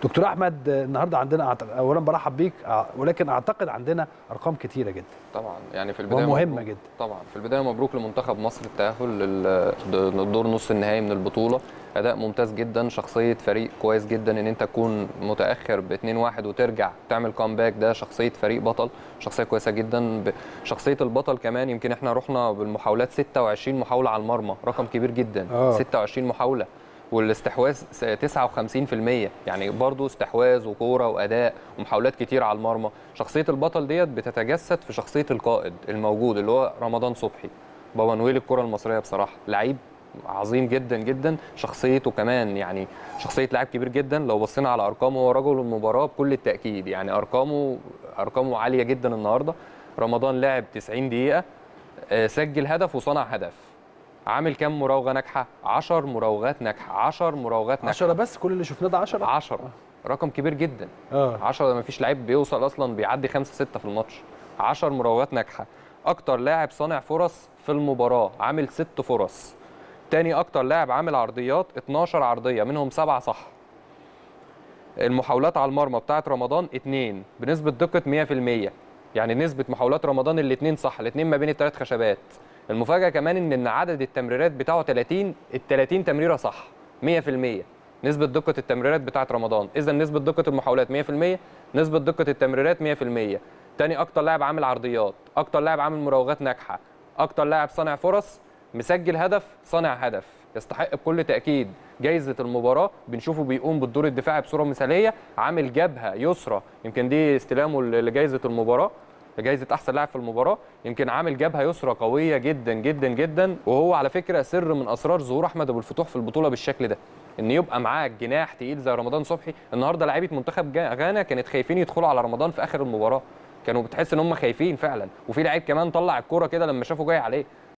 دكتور احمد النهارده عندنا أعت- اولا برحب بيك أع- ولكن اعتقد عندنا ارقام كتيره جدا طبعا يعني في البدايه ومهمه مبروك- جدا طبعا في البدايه مبروك لمنتخب مصر التاهل للدور نص النهائي من البطوله اداء ممتاز جدا شخصيه فريق كويس جدا ان انت تكون متاخر ب 2-1 وترجع تعمل كومباك ده شخصيه فريق بطل شخصيه كويسه جدا ب- شخصيه البطل كمان يمكن احنا رحنا بالمحاولات 26 محاوله على المرمى رقم كبير جدا آه. 26 محاوله والاستحواذ س- 59% يعني برضو استحواذ وكوره واداء ومحاولات كتير على المرمى شخصيه البطل ديت بتتجسد في شخصيه القائد الموجود اللي هو رمضان صبحي بابا نويل الكره المصريه بصراحه لعيب عظيم جدا جدا شخصيته كمان يعني شخصيه لاعب كبير جدا لو بصينا على ارقامه هو رجل المباراه بكل التاكيد يعني ارقامه ارقامه عاليه جدا النهارده رمضان لعب 90 دقيقه آه، سجل هدف وصنع هدف عامل كام مراوغه ناجحه 10 مراوغات ناجحه 10 مراوغات ناجحه 10 بس كل اللي شفناه ده 10 10 رقم كبير جدا اه 10 ده مفيش لعيب بيوصل اصلا بيعدي 5 6 في الماتش 10 مراوغات ناجحه اكتر لاعب صانع فرص في المباراه عامل 6 فرص تاني اكتر لاعب عامل عرضيات 12 عرضيه منهم 7 صح المحاولات على المرمى بتاعت رمضان 2 بنسبه دقه 100% يعني نسبه محاولات رمضان الاثنين صح الاثنين ما بين الثلاث خشبات المفاجاه كمان ان ان عدد التمريرات بتاعه 30 ال 30 تمريره صح 100% نسبه دقه التمريرات بتاعت رمضان اذا نسبه دقه المحاولات 100% نسبه دقه التمريرات 100% تاني اكتر لاعب عامل عرضيات اكتر لاعب عامل مراوغات ناجحه اكتر لاعب صانع فرص مسجل هدف صانع هدف يستحق بكل تاكيد جايزه المباراه بنشوفه بيقوم بالدور الدفاعي بصوره مثاليه عامل جبهه يسرى يمكن دي استلامه لجائزه المباراه جائزه احسن لاعب في المباراه يمكن عامل جبهه يسرى قويه جدا جدا جدا وهو على فكره سر من اسرار ظهور احمد ابو الفتوح في البطوله بالشكل ده ان يبقى معاك جناح تقيل زي رمضان صبحي النهارده لعيبه منتخب جا- غانا كانت خايفين يدخلوا على رمضان في اخر المباراه كانوا بتحس ان هم خايفين فعلا وفي لعيب كمان طلع الكوره كده لما شافه جاي عليه